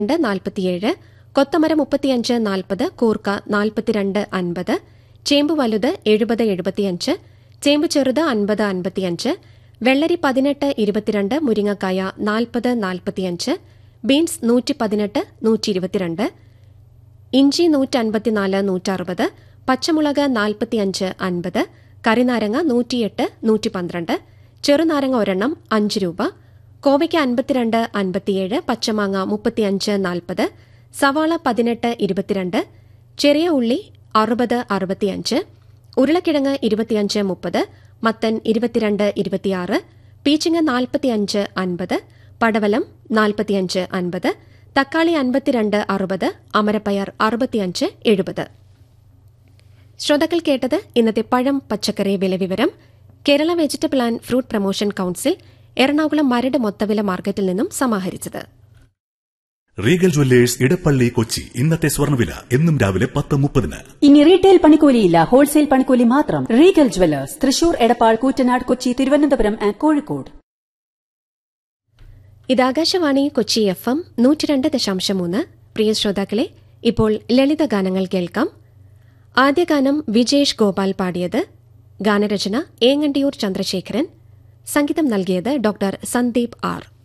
രണ്ട് നാൽപ്പത്തിയേഴ് കൊത്തമര മുപ്പത്തിയഞ്ച് നാൽപ്പത് കൂർക്ക നാൽപ്പത്തിരണ്ട് അൻപത് ചേമ്പ് വലുത് എഴുപത് എഴുപത്തിയഞ്ച് ചേമ്പ് ചെറുത് അൻപത് അൻപത്തിയഞ്ച് വെള്ളരി പതിനെട്ട് ഇരുപത്തിരണ്ട് മുരിങ്ങക്കായ നാൽപ്പത് നാൽപ്പത്തിയഞ്ച് ബീൻസ് നൂറ്റി പതിനെട്ട് നൂറ്റി ഇരുപത്തിരണ്ട് ഇഞ്ചി നൂറ്റൻപത്തിനാല് നൂറ്ററുപത് പച്ചമുളക് നാൽപ്പത്തിയഞ്ച് അൻപത് കറിനാരങ്ങ നൂറ്റിയെട്ട് നൂറ്റി പന്ത്രണ്ട് ചെറുനാരങ്ങ ഒരെണ്ണം അഞ്ച് രൂപ കോവയ്ക്ക് അൻപത്തിരണ്ട് അൻപത്തിയേഴ് പച്ചമാങ്ങ മുപ്പത്തിയഞ്ച് നാൽപ്പത് സവാള പതിനെട്ട് ഇരുപത്തിരണ്ട് ചെറിയ ഉള്ളി അറുപത് അറുപത്തിയഞ്ച് ഉരുളക്കിഴങ്ങ് ഇരുപത്തിയഞ്ച് മുപ്പത് മത്തൻ ഇരുപത്തിരണ്ട് ഇരുപത്തിയാറ് പീച്ചിങ്ങ നാൽപ്പത്തിയഞ്ച് അൻപത് പടവലം നാൽപ്പത്തിയഞ്ച് അൻപത് തക്കാളി അൻപത്തിരണ്ട് അറുപത് അമരപ്പയർ അറുപത്തിയഞ്ച് എഴുപത് ശ്രോതാക്കൾ കേട്ടത് ഇന്നത്തെ പഴം പച്ചക്കറി വില വിവരം Kerala vegetable and fruit promotion council Ernakulam Maradu മൊത്തവില മാർക്കറ്റിൽ നിന്നും സമാഹരിച്ചത് റീഗൽ ജ്വല്ലേഴ്സ് ഇടപ്പള്ളി കൊച്ചി ഇന്നത്തെ സ്വർണ്ണവില എന്നും രാവിലെ പത്ത് മുപ്പതിന് ഇനി റീറ്റെയിൽ പണിക്കൂലിയില്ല ഹോൾസെയിൽ പണിക്കൂലി മാത്രം Regal jewellers Thrissur Edappal Koottanad Kochi Thiruvananthapuram and Kozhikode ഇത് ആകാശവാണി കൊച്ചി എഫ് എം നൂറ്റിരണ്ട് ദശാംശം മൂന്ന് പ്രിയ ശ്രോതാക്കളെ ഇപ്പോൾ ലളിത ഗാനങ്ങൾ കേൾക്കാം ആദ്യ ഗാനം വിജേഷ് ഗോപാൽ പാടിയത് ഗാനരചന ഏങ്ങണ്ടിയൂർ ചന്ദ്രശേഖരൻ സംഗീതം നൽകിയത് ഡോക്ടർ സന്ദീപ് ആർ